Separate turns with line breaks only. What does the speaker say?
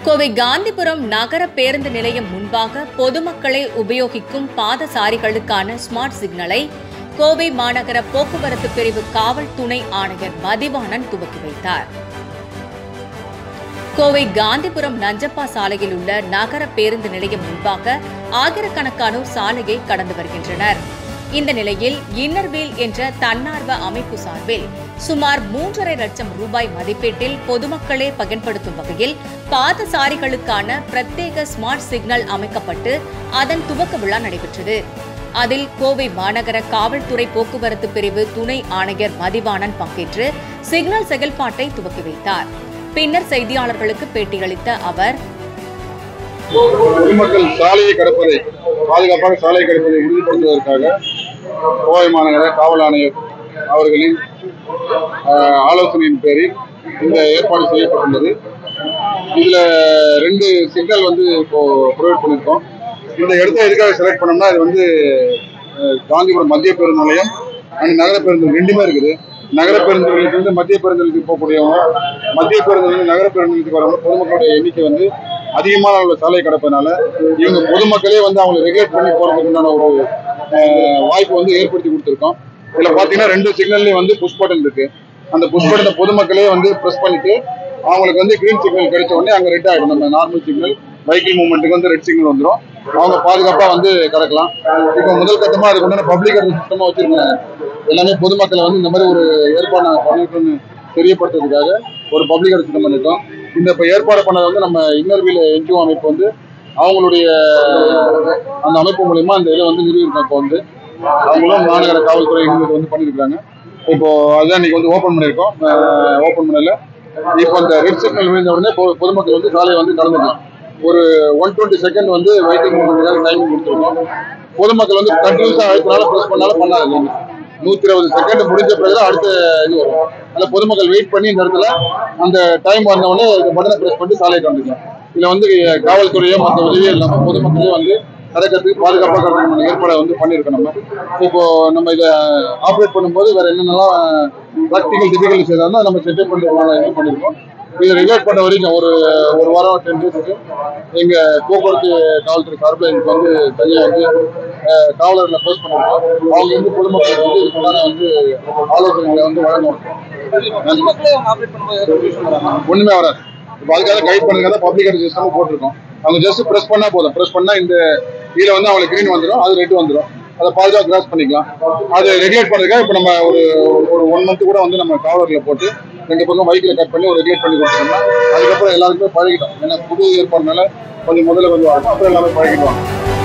கோவை காந்திபுரம் நகர பேருந்து நிலையம் முன்பாக பொதுமக்களை உபயோகிக்கும் பாதசாரிகளுக்கான ஸ்மார்ட் சிக்னலை கோவை மாநகர போக்குவரத்து பிரிவு காவல் துணை ஆணையர் மதிவாணன் துவக்கி வைத்தார் கோவை காந்திபுரம் நஞ்சப்பா சாலையில் உள்ள நகர பேருந்து நிலையம் முன்பாக ஆயிரக்கணக்கானோர் சாலையை கடந்து வருகின்றனர் இந்த நிலையில் இன்னர்வீல் என்ற தன்னார்வ அமைப்பு சார்பில் சுமார் மூன்றரை லட்சம் ரூபாய் மதிப்பீட்டில் பொதுமக்களே பயன்படுத்தும் வகையில் பாதசாரிகளுக்கான பிரத்யேக ஸ்மார்ட் சிக்னல் அமைக்கப்பட்டு அதன் துவக்க விழா நடைபெற்றது அதில் கோவை மாநகர காவல்துறை போக்குவரத்து பிரிவு துணை ஆணையர் மதிவாணன் பங்கேற்று சிக்னல் செயல்பாட்டை துவக்கி வைத்தார் பின்னர் செய்தியாளர்களுக்கு பேட்டியளித்த அவர்
பொதுமக்கள் சாலையை கடப்பதை பாதுகாப்பாக சாலையை கடப்பதை உறுதிப்படுத்துவதற்காக கோவை மாநகர காவல் ஆணையர் அவர்களின் ஆஹ், ஆலோசனையின் பேரில் இந்த ஏற்பாடு செய்யப்பட்டுள்ளது இதுல ரெண்டு சிக்னல் வந்து இப்போ ப்ரொவைட் பண்ணியிருக்கோம் இந்த இடத்த எதுக்காக செலக்ட் பண்ணோம்னா இது வந்து அஹ், காந்திபுரம் மத்திய பேருந்து நிலையம் அண்ட் நகர பேருந்து ரெண்டுமே இருக்குது நகர பேருந்து நிலையத்திலிருந்து மத்திய பேருந்து நிலையத்துக்கு போகக்கூடியவங்க மத்திய பேருந்து நிலையம் நகர பேருந்து நிலையத்துக்கு வரவங்க பொதுமக்களுடைய எண்ணிக்கை வந்து அதிகமான அளவில் சாலை கடப்பதனால இவங்க பொதுமக்களே வந்து அவங்களை ரெகுலேட் பண்ணி போறதுக்கு உண்டான ஒரு அஹ், வாய்ப்பு வந்து ஏற்படுத்தி கொடுத்துருக்கோம் இதுல பாத்தீங்கன்னா ரெண்டு சிக்னல்லையும் வந்து புஷ் பட்டன் இருக்கு அந்த புஷ் பட்டனை பொதுமக்களே வந்து ப்ரெஸ் பண்ணிட்டு அவங்களுக்கு வந்து கிரீன் சிக்னல் கிடைச்ச உடனே அங்க ரெட் ஆயிடும் நம்ம நார்மல் சிக்னல் வெஹிக்கிள் மூவ்மெண்ட்டுக்கு வந்து ரெட் சிக்னல் வந்துடும் அவங்க பாதுகாப்பா வந்து கடக்கலாம் இப்போ முதல் கட்டமா அதுக்கு உண்டான பப்ளிக் சிஸ்டமா வச்சிருக்காங்க எல்லாமே பொதுமக்களை வந்து இந்த மாதிரி ஒரு ஏற்பாடு நாங்கள் பண்ணிருக்கோம்னு தெரியப்படுத்துறதுக்காக ஒரு பப்ளிக் சிஸ்டம் பண்ணிருக்கோம் இந்த இப்போ ஏற்பாடு பண்ணது வந்து நம்ம இன்னர்வீல் என்ஜிஓ அமைப்பு வந்து அவங்களுடைய அந்த அமைப்பு மூலியமா அந்த இதை வந்து நிறுவிருக்கோம் இப்போ வந்து அவங்களும் மாநகர காவல்துறை எங்களுக்கு வந்து பண்ணியிருக்காங்க இப்போ அதான் இன்னைக்கு வந்து ஓப்பன் பண்ணியிருக்கோம் ஓப்பன் பண்ணல இப்போ அந்த ரெட் சிக்னல் விழுந்த உடனே பொ- பொதுமக்கள் வந்து சாலையை வந்து கடந்துக்கலாம் ஒரு ஒன் டுவெண்ட்டி செகண்ட் வந்து வெயிட்டிங் பண்ணுறதுக்காக டைமிங் கொடுத்துருக்கோம் பொதுமக்கள் வந்து கண்டினியூஸாக அழுத்தினாலும் ப்ரெஸ் பண்ணாலும் பண்ணாது நூற்றி இருபது செகண்ட் முடிஞ்ச பிறகு தான் அடுத்த இது வரும் அதில் பொதுமக்கள் வெயிட் பண்ணி இந்த இடத்துல அந்த டைம் வந்த உடனே இந்த பட்டனை ப்ரெஸ் பண்ணி சாலையை கண்டுக்கலாம் இதில் வந்து காவல்துறையோ மற்ற உதவியோ இல்லாமல் பொதுமக்களே வந்து நடக்கிறதுக்கு பாதுகாப்பாக கடற்கரை ஏற்பாடை வந்து பண்ணியிருக்கோம் நம்ம இப்போ நம்ம இதை ஆப்ரேட் பண்ணும்போது வேற என்னென்னலாம் ப்ராக்டிக்கல் டிஃபிகல்ட்டிஸ் ஏதாவது நம்ம செட்டப் பண்ணுறதுனால இது பண்ணியிருக்கோம் இதை ரெகுலேட் பண்ண வரைக்கும் ஒரு ஒரு வாரம் டென் டேஸுக்கு எங்க போக்குவரத்து காவல்துறை சார்பில் எங்களுக்கு வந்து தனியாக வந்து அஹ், காவலர்களை போஸ்ட் பண்ணிருக்கோம் அவங்க வந்து பொதுமக்களுக்கு வந்து இதுக்குண்டான வந்து ஆலோசனைகளை வந்து வழங்குவாங்க
பொதுமக்களே அவங்க ஆப்ரேட் பண்ணும்போது ஏதாவது issue வராதா?
ஒண்ணுமே வராது இப்போ அதுக்காக கைட் பண்ணுறதுக்காக தான் பப்ளிக் சிஸ்டம் போட்டிருக்கோம் அவங்க ஜஸ்ட் ப்ரெஸ் பண்ணா போதும் ப்ரெஸ் பண்ணா இந்த கீழே வந்து அவங்களுக்கு green வந்துடும் அது ரெட் வந்துடும் அதை பாதுகாப்பு கிராஸ் பண்ணிக்கலாம் அது ரெகுலேட் பண்ணுறதுக்காக இப்போ நம்ம ஒரு ஒரு ஒன் மந்த் கூட வந்து நம்ம காவலர்களை போட்டு ரெண்டு பக்கம் பைக்கில் கட் பண்ணி ஒரு ரெகுலேட் பண்ணி கொடுத்துட்டோம்னா அதுக்கப்புறம் எல்லாருக்குமே பழகிட்டோம் ஏன்னா புது ஏற்பாடுனால கொஞ்சம் முதல்ல கொஞ்சம் அப்புறம் எல்லாமே பழகிடுவாங்க